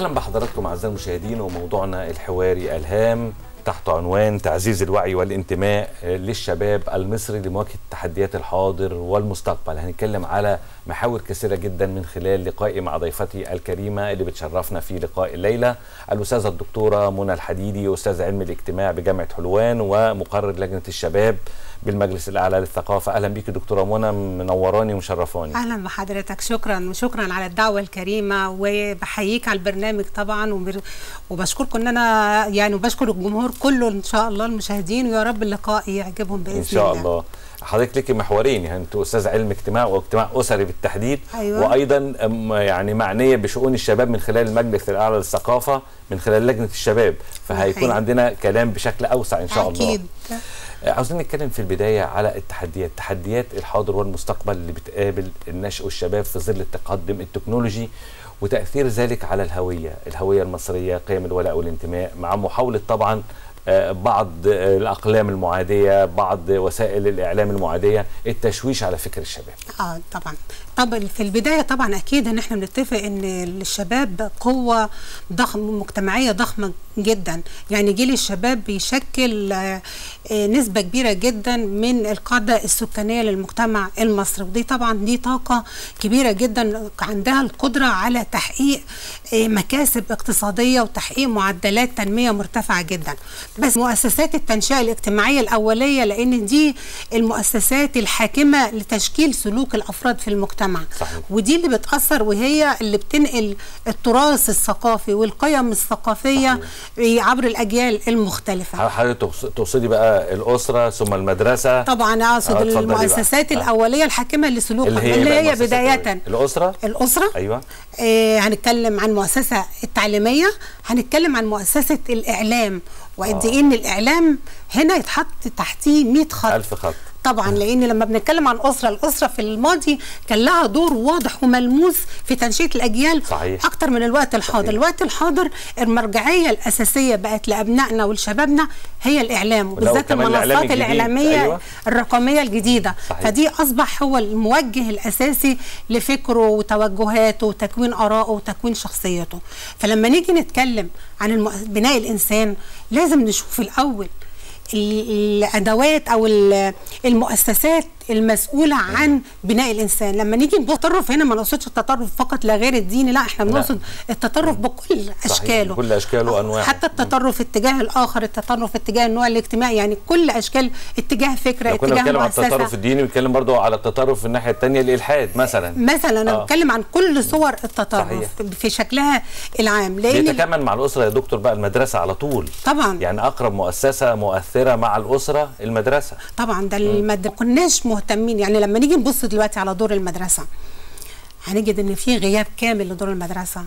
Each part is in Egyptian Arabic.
اهلا بحضراتكم اعزائي المشاهدين وموضوعنا الحواري الهام تحت عنوان تعزيز الوعي والانتماء للشباب المصري لمواجهه تحديات الحاضر والمستقبل هنتكلم على محاور كثيره جدا من خلال لقائي مع ضيفتي الكريمه اللي بتشرفنا في لقاء الليله الاستاذه الدكتوره منى الحديدي استاذ علم الاجتماع بجامعه حلوان ومقرر لجنه الشباب بالمجلس الاعلى للثقافه اهلا بيكي دكتوره منى منوراني ومشرفاني اهلا بحضرتك شكرا وشكرا على الدعوه الكريمه وبحييك على البرنامج طبعا وبشكركم ان انا يعني وبشكر الجمهور كله ان شاء الله المشاهدين ويا رب اللقاء يعجبهم باذن الله ان شاء الله, الله. حضرتك ليكي محورين يعني انت استاذ علم اجتماع واجتماع اسري بالتحديد أيوة. وايضا يعني معنيه بشؤون الشباب من خلال المجلس الاعلى للثقافه من خلال لجنه الشباب فهيكون أيوة. عندنا كلام بشكل اوسع ان شاء أكيد. الله عاوزين نتكلم في البدايه على التحديات تحديات الحاضر والمستقبل اللي بتقابل النشء والشباب في ظل التقدم التكنولوجي وتاثير ذلك على الهويه الهويه المصريه قيم الولاء والانتماء مع محاوله طبعا بعض الاقلام المعاديه بعض وسائل الاعلام المعاديه التشويش على فكر الشباب اه طبعا طب في البدايه طبعا اكيد ان احنا بنتفق ان الشباب قوه ضخم مجتمعيه ضخمه جدا يعني جيل الشباب بيشكل نسبه كبيره جدا من القاعده السكانيه للمجتمع المصري ودي طبعا دي طاقه كبيره جدا عندها القدره على تحقيق مكاسب اقتصاديه وتحقيق معدلات تنميه مرتفعه جدا بس مؤسسات التنشئه الاجتماعيه الاوليه لان دي المؤسسات الحاكمه لتشكيل سلوك الافراد في المجتمع صحيح. ودي اللي بتاثر وهي اللي بتنقل التراث الثقافي والقيم الثقافيه صحيح. عبر الاجيال المختلفه حضرتك تقصدي بقى الاسره ثم المدرسه طبعا اقصد آه المؤسسات بقى. الاوليه الحاكمه لسلوك اللي هي, اللي هي بدايه الاسره الاسره ايوه آه هنتكلم عن مؤسسه التعليميه هنتكلم عن مؤسسه الاعلام وقد ايه ان الاعلام هنا يتحط تحتيه 100 خط ألف خط طبعا لان لما بنتكلم عن اسره الاسره في الماضي كان لها دور واضح وملموس في تنشئه الاجيال صحيح. اكتر من الوقت الحاضر صحيح. الوقت الحاضر المرجعيه الاساسيه بقت لابنائنا ولشبابنا هي الاعلام وبالذات المنصات الاعلاميه أيوة. الرقميه الجديده صحيح. فدي اصبح هو الموجه الاساسي لفكره وتوجهاته وتكوين ارائه وتكوين شخصيته فلما نيجي نتكلم عن المؤ... بناء الانسان لازم نشوف الاول الادوات او المؤسسات المسؤوله عن بناء الانسان لما نيجي التطرف هنا ما نقصدش التطرف فقط لا غير الديني لا احنا بنقصد التطرف بكل اشكاله كل اشكاله وانواعه حتى التطرف اتجاه الاخر التطرف اتجاه النوع الاجتماعي يعني كل اشكال اتجاه فكره كنا اتجاه بنتكلم عن مؤسسه التطرف الديني بنتكلم برضه على التطرف في الناحيه الثانيه الالحاد مثلا مثلا انا آه. بتكلم عن كل صور التطرف صحيح. في شكلها العام لان بيتكامل مع الاسره يا دكتور بقى المدرسه على طول طبعا يعني اقرب مؤسسه مؤثره مع الاسره المدرسه طبعا ده المد... كناش مهتمين يعني لما نيجي نبص دلوقتي على دور المدرسه هنجد ان في غياب كامل لدور المدرسه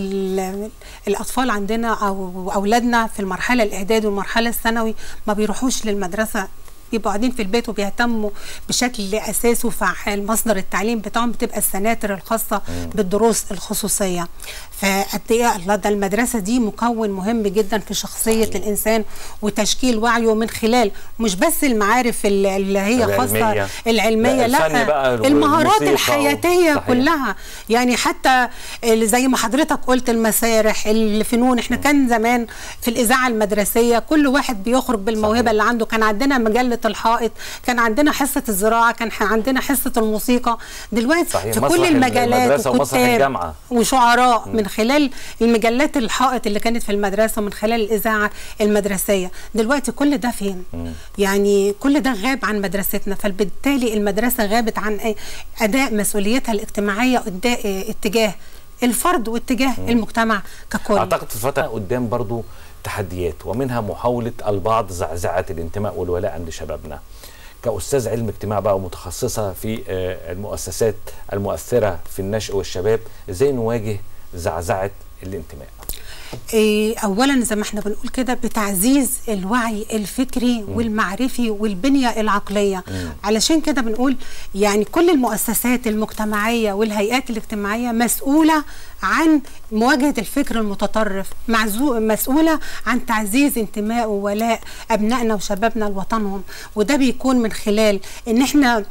الاطفال عندنا او اولادنا في المرحله الاعدادي والمرحله الثانوي ما بيروحوش للمدرسه بيبقوا قاعدين في البيت وبيهتموا بشكل اساسي وفعال مصدر التعليم بتاعهم بتبقى السناتر الخاصه مم. بالدروس الخصوصيه فقد ايه الله ده المدرسه دي مكون مهم جدا في شخصيه صحيح. الانسان وتشكيل وعيه من خلال مش بس المعارف اللي اللي هي العلمية. خاصه العلميه لا، الفن لا بقى المهارات والموسيقى الحياتيه صحيح. كلها يعني حتى اللي زي ما حضرتك قلت المسارح الفنون احنا كان زمان في الاذاعه المدرسيه كل واحد بيخرج بالموهبه صحيح. اللي عنده كان عندنا مجله الحائط كان عندنا حصه الزراعه كان ح- عندنا حصه الموسيقى دلوقتي صحيح. في مسرح كل المجالات المدرسة ومسرح وكتاب الجامعة. وشعراء من خلال المجلات الحائط اللي كانت في المدرسه ومن خلال الاذاعه المدرسيه دلوقتي كل ده فين مم. يعني كل ده غاب عن مدرستنا فبالتالي المدرسه غابت عن إيه؟ اداء مسؤوليتها الاجتماعيه قدا- إيه، اتجاه الفرد واتجاه المجتمع ككل اعتقد في الفتره قدام برضو تحديات ومنها محاوله البعض زعزعه الانتماء والولاء عند شبابنا كاستاذ علم اجتماع بقى ومتخصصه في آه، المؤسسات المؤثره في النشء والشباب ازاي نواجه زعزعه الانتماء إيه، اولا زي ما احنا بنقول كده بتعزيز الوعي الفكري والمعرفي والبنيه العقليه مم. علشان كده بنقول يعني كل المؤسسات المجتمعيه والهيئات الاجتماعيه مسؤوله عن مواجهه الفكر المتطرف معزو- مسؤوله عن تعزيز انتماء وولاء ابنائنا وشبابنا لوطنهم وده بيكون من خلال ان احنا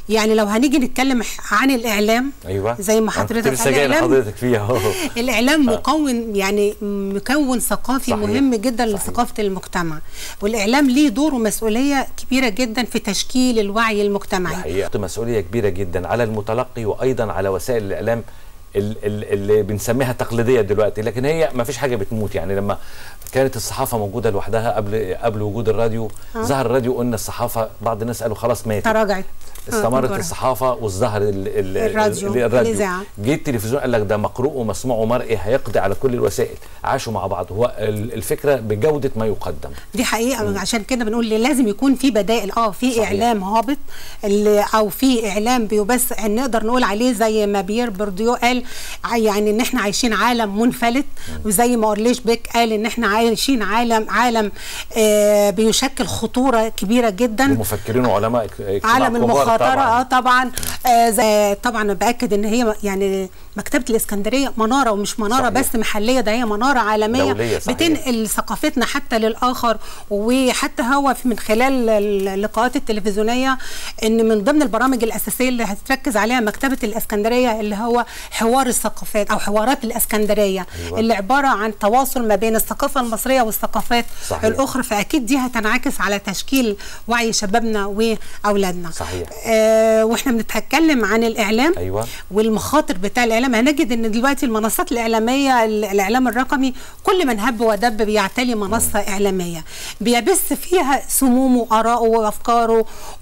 يعني لو هنيجي نتكلم عن الاعلام ايوه زي ما أنا كنت حضرتك لسه جاي الإعلام- لحضرتك فيها اهو الاعلام مكون يعني مكون ثقافي صحيح. مهم جدا صحيح. لثقافه المجتمع والاعلام ليه دور ومسؤوليه كبيره جدا في تشكيل الوعي المجتمعي الحقيقه مسؤوليه كبيره جدا على المتلقي وايضا على وسائل الاعلام ال- ال- اللي بنسميها تقليديه دلوقتي لكن هي ما فيش حاجه بتموت يعني لما كانت الصحافه موجوده لوحدها قبل قبل وجود الراديو ظهر الراديو قلنا الصحافه بعض الناس قالوا خلاص ماتت تراجعت استمرت آه، الصحافه وازدهر ال- ال- الراديو، ال- الراديو الإذاعة. جه التلفزيون قال لك ده مقروء ومسموع ومرئي هيقضي على كل الوسائل عاشوا مع بعض هو ال- الفكره بجوده ما يقدم دي حقيقه عشان كده بنقول لازم يكون في بدائل اه في صحيح. اعلام هابط اللي او في اعلام بيبث إن نقدر نقول عليه زي ما بيير بورديو قال ع- يعني ان احنا عايشين عالم منفلت وزي ما اورليش بيك قال ان احنا عايشين عالم عالم آه بيشكل خطوره كبيره جدا المفكرين وعلماء اك- اجتماع عالم كبار المخاطره طبعاً. اه طبعا آه زي طبعا باكد ان هي يعني مكتبه الاسكندريه مناره ومش مناره صحيح. بس محليه ده هي مناره عالميه دولية، صحيح. بتنقل ثقافتنا حتى للاخر وحتى هو في من خلال اللقاءات التلفزيونيه ان من ضمن البرامج الاساسيه اللي هتركز عليها مكتبه الاسكندريه اللي هو حوار الثقافات او حوارات الاسكندريه أيوة. اللي عباره عن تواصل ما بين الثقافه المصريه والثقافات صحيح. الاخرى فاكيد دي هتنعكس على تشكيل وعي شبابنا واولادنا صحيح. آه واحنا بنتكلم عن الاعلام أيوة. والمخاطر بتاع الاعلام هنجد ان دلوقتي المنصات الاعلاميه ال- الاعلام الرقمي كل من هب ودب بيعتلي منصه اعلاميه بيبث فيها سمومه وارائه وافكاره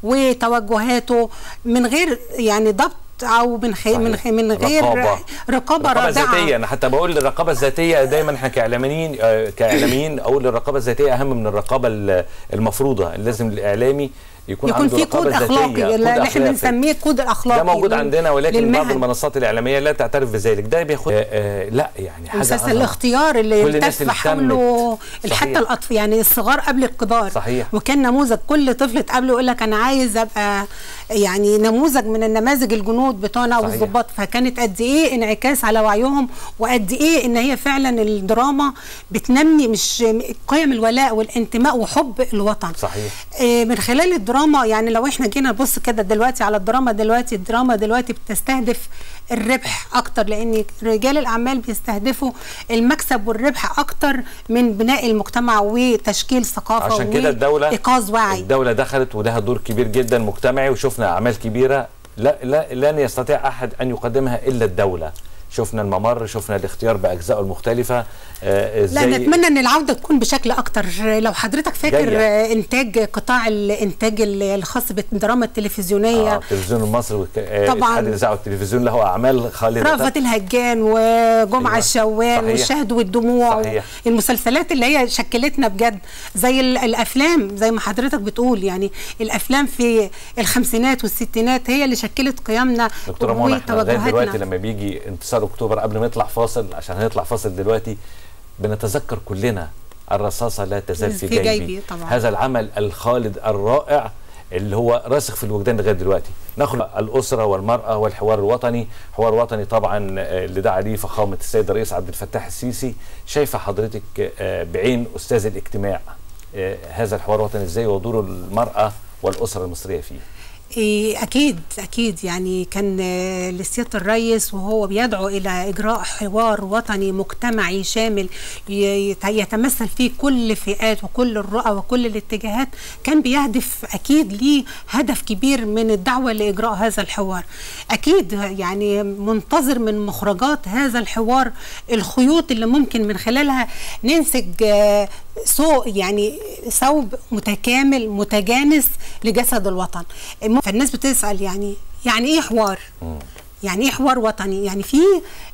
وتوجهاته من غير يعني ضبط او من خي من, خي من غير رقابة. رقابه, رقابه رادعه ذاتيه انا حتى بقول الرقابه الذاتيه دايما احنا كاعلاميين آه، كاعلاميين اقول الرقابه الذاتيه اهم من الرقابه ال- المفروضه لازم الاعلامي يكون, يكون عنده في رقابة كود ذاتية، اخلاقي اللي احنا أخلاقي. بنسميه الكود الاخلاقي ده موجود لل- عندنا ولكن بعض للمهن. المنصات الاعلاميه لا تعترف بذلك ده بياخد آه آه لا يعني حاجه مسلسل أعظم. الاختيار اللي كل الناس التف اللي حوله اهتمت. حتى صحيح. الاطفال يعني الصغار قبل الكبار صحيح. وكان نموذج كل طفل تقابله يقول لك انا عايز ابقى يعني نموذج من النماذج الجنود بتوعنا صحيح. والظباط فكانت قد ايه انعكاس على وعيهم وقد ايه ان هي فعلا الدراما بتنمي مش قيم الولاء والانتماء وحب الوطن صحيح. آه، من خلال الدراما يعني لو احنا جينا نبص كده دلوقتي على الدراما دلوقتي الدراما دلوقتي بتستهدف الربح اكتر لان رجال الاعمال بيستهدفوا المكسب والربح اكتر من بناء المجتمع وتشكيل ثقافه عشان كده الدوله ايقاظ وعي الدوله دخلت ولها دور كبير جدا مجتمعي وشفنا اعمال كبيره لا, لا لن يستطيع احد ان يقدمها الا الدوله شفنا الممر شفنا الاختيار باجزائه المختلفه آه لا ازاي نتمنى ان العوده تكون بشكل اكتر لو حضرتك فاكر جاية. آه، انتاج قطاع الانتاج الخاص بالدراما التلفزيونيه آه التلفزيون المصري والك- آه، طبعاً. اتحاد الاذاعه والتلفزيون له اعمال خالده رأفت الهجان وجمعة أيوة. الشوال صحيح. والشهد والدموع صحيح. المسلسلات اللي هي شكلتنا بجد زي ال- الأفلام زي ما حضرتك بتقول يعني الأفلام في الخمسينات والستينات هي اللي شكلت قيمنا دكتوره منى احنا لغايه دلوقتي وتوجهاتنا لما بيجي انتصار اكتوبر قبل ما نطلع فاصل عشان هنطلع فاصل دلوقتي بنتذكر كلنا الرصاصه لا تزال في, في جيبي, جيبي طبعاً. هذا العمل الخالد الرائع اللي هو راسخ في الوجدان لغايه دلوقتي ناخد الاسره والمراه والحوار الوطني حوار وطني طبعا آه، اللي دعا عليه فخامه السيد الرئيس عبد الفتاح السيسي شايفه حضرتك آه، بعين استاذ الاجتماع آه، هذا الحوار الوطني ازاي ودور المراه والاسره المصريه فيه إيه، أكيد أكيد يعني كان آه، لسيادة الرئيس وهو بيدعو إلى إجراء حوار وطني مجتمعي شامل ي- يت- يتمثل فيه كل فئات وكل الرؤى وكل الاتجاهات كان بيهدف أكيد ليه هدف كبير من الدعوة لإجراء هذا الحوار أكيد يعني منتظر من مخرجات هذا الحوار الخيوط اللي ممكن من خلالها ننسج آه، سوق يعني ثوب متكامل متجانس لجسد الوطن الم- فالناس بتسأل يعني يعني ايه حوار يعني ايه حوار وطني يعني في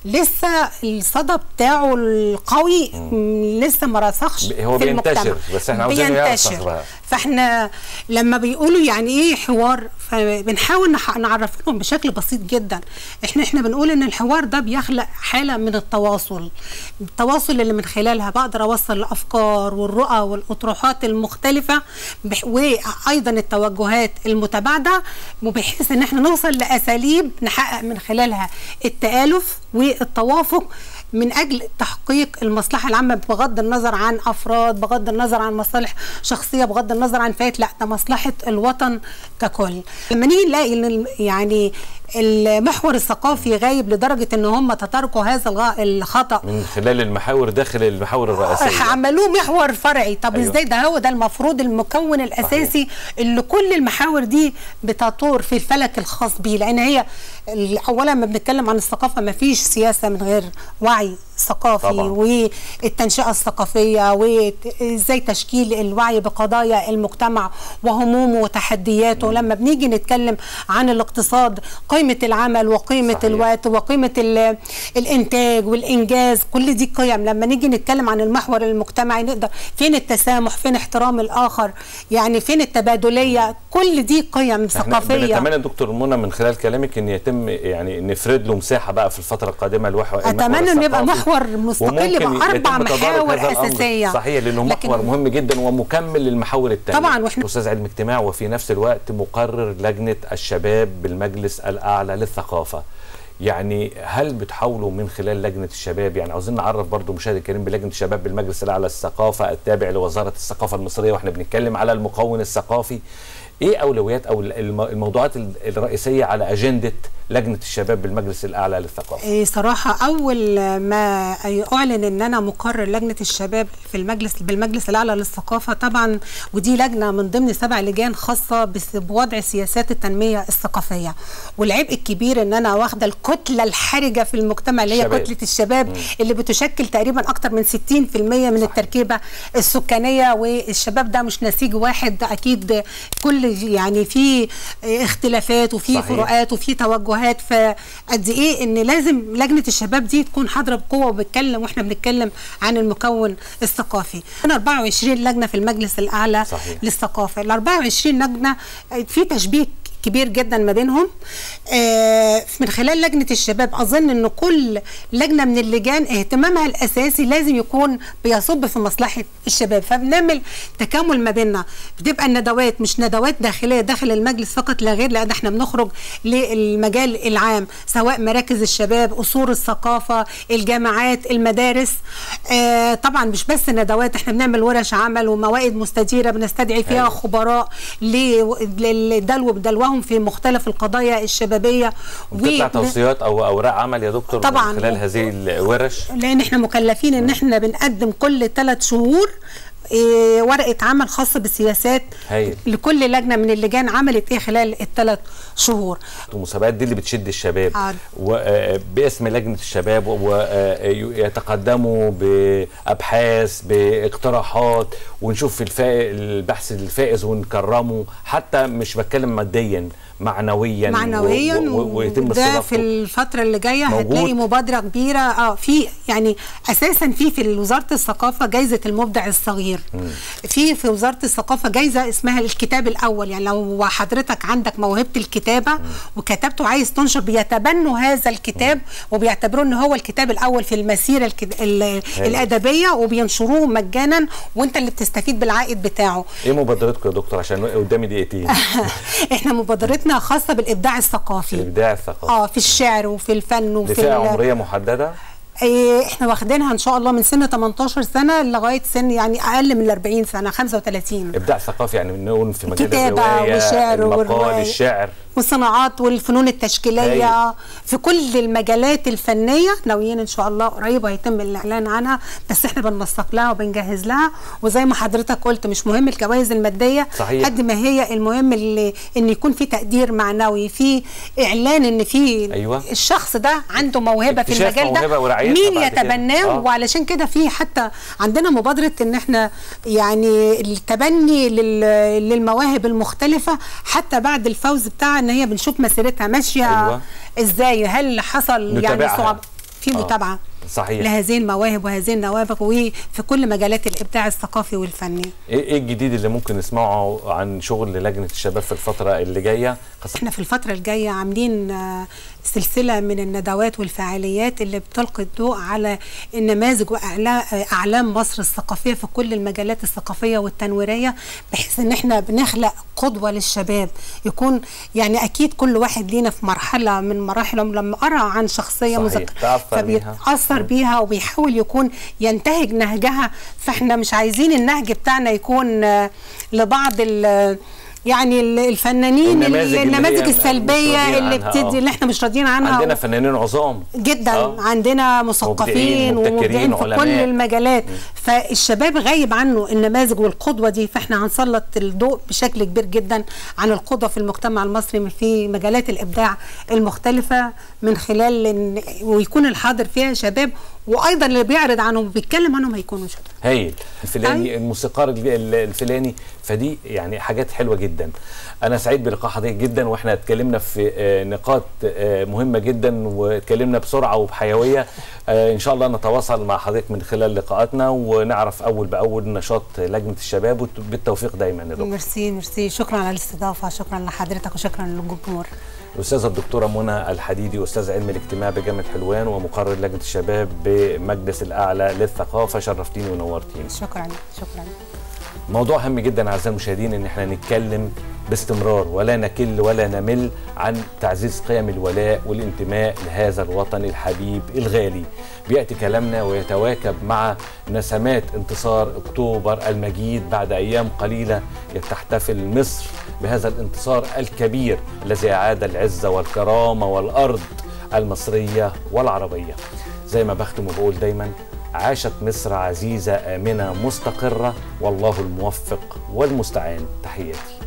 لسه الصدى بتاعه القوي م- لسه ما رسخش هو في بينتشر، المجتمع. بس إحنا عاوزينه يرسخ بينتشر بقى. فاحنا لما بيقولوا يعني ايه حوار فبنحاول نح- نعرف لهم بشكل بسيط جدا احنا احنا بنقول ان الحوار ده بيخلق حاله من التواصل التواصل اللي من خلالها بقدر اوصل الافكار والرؤى والاطروحات المختلفه بح- وايضا التوجهات المتباعده وبحيث ان احنا نوصل لاساليب نحقق من خلالها التالف والتوافق من اجل تحقيق المصلحه العامه بغض النظر عن افراد بغض النظر عن مصالح شخصيه بغض النظر عن فئات لا ده مصلحه الوطن ككل لما نيجي نلاقي ان ال- يعني المحور الثقافي غايب لدرجه ان هم تداركوا هذا الغ- الخطا من خلال المحاور داخل المحاور الرئيسيه عملوه محور فرعي طب أيوة. أيوة. ازاي ده هو ده المفروض المكون الاساسي اللي كل المحاور دي بتطور في الفلك الخاص بيه لان هي ال- اولا ما بنتكلم عن الثقافه ما فيش سياسه من غير وعي ثقافي طبعاً. والتنشئه الثقافيه وازاي تشكيل الوعي بقضايا المجتمع وهمومه وتحدياته لما بنيجي نتكلم عن الاقتصاد قيمه العمل وقيمه صحيح. الوقت وقيمه ال- الانتاج والانجاز كل دي قيم لما نيجي نتكلم عن المحور المجتمعي نقدر فين التسامح فين احترام الاخر يعني فين التبادليه كل دي قيم احنا ثقافيه بنتمنى دكتور منى من خلال كلامك ان يتم يعني نفرد له مساحه بقى في الفتره القادمه الوحو اتمنى انه يبقى محور مستقل وممكن باربع يتم تدارك محاور هذا الأمر. اساسيه صحيح لانه لكن- محور مهم جدا ومكمل للمحاور الثانيه طبعاً، وإحنا- استاذ علم اجتماع وفي نفس الوقت مقرر لجنه الشباب بالمجلس الاعلى للثقافه يعني هل بتحاولوا من خلال لجنه الشباب يعني عاوزين نعرف برضو مشاهد الكريم بلجنه الشباب بالمجلس الاعلى للثقافه التابع لوزاره الثقافه المصريه واحنا بنتكلم على المكون الثقافي ايه اولويات او الم- الموضوعات ال- الرئيسيه على اجنده لجنه الشباب بالمجلس الاعلى للثقافه إيه صراحة أول ما أعلن إن أنا مقرر لجنة الشباب في المجلس بالمجلس الأعلى للثقافة طبعا ودي لجنة من ضمن سبع لجان خاصة بس- بوضع سياسات التنمية الثقافية والعبء الكبير إن أنا واخدة الكتلة الحرجة في المجتمع اللي هي الشباب. كتلة الشباب اللي بتشكل تقريبا أكتر من 60% من التركيبة السكانية والشباب ده مش نسيج واحد ده أكيد كل يعني في اختلافات وفي صحيح. فروقات وفي توجهات فقد ايه ان لازم لجنه الشباب دي تكون حاضره بقوه وبتكلم واحنا بنتكلم عن المكون الثقافي. هنا 24 لجنه في المجلس الاعلى صحيح. للثقافه، ال 24 لجنه في تشبيه كبير جدا ما بينهم آه من خلال لجنه الشباب اظن ان كل لجنه من اللجان اهتمامها الاساسي لازم يكون بيصب في مصلحه الشباب فبنعمل تكامل ما بيننا بتبقى الندوات مش ندوات داخليه داخل المجلس فقط لا غير لان احنا بنخرج للمجال العام سواء مراكز الشباب اصول الثقافه الجامعات المدارس آه طبعا مش بس ندوات احنا بنعمل ورش عمل وموائد مستديره بنستدعي فيها أيوة. خبراء للدلو بدلوهم في مختلف القضايا الشبابيه بتطلع و- توصيات او اوراق عمل يا دكتور طبعاً. من خلال هذه الورش لان احنا مكلفين ان احنا بنقدم كل ثلاث شهور إيه ورقه عمل خاصه بالسياسات هايل. لكل لجنه من اللجان عملت ايه خلال الثلاث شهور المسابقات دي اللي بتشد الشباب عارف. و- آه، باسم لجنه الشباب ويتقدموا بابحاث باقتراحات ونشوف في الفا- البحث الفائز ونكرمه حتى مش بتكلم ماديا معنويا و- معنويا و- و- ويتم وده في استضافته الفتره اللي جايه موجود. هتلاقي مبادره كبيره اه في يعني اساسا في في وزاره الثقافه جائزه المبدع الصغير في في وزاره الثقافه جائزه اسمها الكتاب الاول يعني لو حضرتك عندك موهبه الكتابه وكتبته عايز تنشر بيتبنوا هذا الكتاب وبيعتبروه ان هو الكتاب الاول في المسيره الكد- ال- الادبيه وبينشروه مجانا وانت اللي بتستفيد بالعائد بتاعه ايه مبادرتكم يا دكتور عشان قدامي دقيقتين احنا مبادرتنا خاصه بالابداع الثقافي الابداع الثقافي اه في الشعر وفي الفن وفي لفئه ال- عمريه محدده إيه احنا واخدينها ان شاء الله من سن 18 سنه لغايه سن يعني اقل من 40 سنه 35 ابداع ثقافي يعني نقول في مجال كتابة الروايه وشعر المقال والرواية. الشعر والصناعات والفنون التشكيليه هايل. في كل المجالات الفنيه ناويين ان شاء الله قريب هيتم الاعلان عنها بس احنا بننسق لها وبنجهز لها وزي ما حضرتك قلت مش مهم الجوائز الماديه صحيح. قد ما هي المهم اللي ان يكون في تقدير معنوي في اعلان ان في أيوة. الشخص ده عنده موهبه في اكتشاف المجال موهبة ده ورعايتها مين بعد كده. يتبناه آه. وعلشان كده في حتى عندنا مبادره ان احنا يعني التبني لل- للمواهب المختلفه حتى بعد الفوز بتاعها ان هي بنشوف مسيرتها ماشيه أيوة. ازاي هل حصل يعني نتابعها. صعب في آه. متابعه صحيح لهذه المواهب وهذه النوابغ وفي كل مجالات الابداع الثقافي والفني ايه إيه الجديد اللي ممكن نسمعه عن شغل لجنه الشباب في الفتره اللي جايه خاصه احنا في الفترة الجاية عاملين آه، سلسلة من الندوات والفعاليات اللي بتلقي الضوء على النماذج وأعلام مصر الثقافية في كل المجالات الثقافية والتنويرية بحيث ان احنا بنخلق قدوة للشباب يكون يعني اكيد كل واحد لينا في مرحلة من مراحل لما قرأ عن شخصية صحيح. مذكرة تأثر بيها. فبيتأثر بيتاثر بيها وبيحاول يكون ينتهج نهجها فاحنا مش عايزين النهج بتاعنا يكون آه، لبعض ال يعني ال- الفنانين النماذج اللي- اللي النماذج هي مش السلبيه راضيين اللي عنها، بتدي آه. اللي احنا مش راضيين عنها عندنا فنانين عظام جدا آه. عندنا مثقفين مبدعين، ومبدعين مبتكرين، في كل علماء. المجالات فالشباب غايب عنه النماذج والقدوه دي فاحنا هنسلط الضوء بشكل كبير جدا عن القدوه في المجتمع المصري من في مجالات الابداع المختلفه من خلال إن ويكون الحاضر فيها شباب وايضا اللي بيعرض عنهم وبيتكلم عنهم هيكونوا شباب هايل الفلاني أي. الموسيقار ال- ال- الفلاني فدي يعني حاجات حلوه جدا انا سعيد بلقاء حضرتك جدا واحنا اتكلمنا في آه، نقاط آه، مهمه جدا واتكلمنا بسرعه وبحيويه آه، ان شاء الله نتواصل مع حضرتك من خلال لقاءاتنا ونعرف اول باول نشاط لجنه الشباب وبالتوفيق دايما يا دكتور ميرسي ميرسي شكرا على الاستضافه شكرا لحضرتك وشكرا للجمهور الاستاذه الدكتوره منى الحديدي استاذ علم الاجتماع بجامعه حلوان ومقرر لجنه الشباب بمجلس الاعلى للثقافه شرفتيني ونورتيني شكرا شكرا موضوع هام جدا اعزائي المشاهدين ان احنا نتكلم باستمرار ولا نكل ولا نمل عن تعزيز قيم الولاء والانتماء لهذا الوطن الحبيب الغالي بياتي كلامنا ويتواكب مع نسمات انتصار اكتوبر المجيد بعد ايام قليله تحتفل مصر بهذا الانتصار الكبير الذي اعاد العزه والكرامه والارض المصريه والعربيه زي ما بختم وبقول دايما عاشت مصر عزيزة آمنة مستقرة والله الموفق والمستعان تحياتي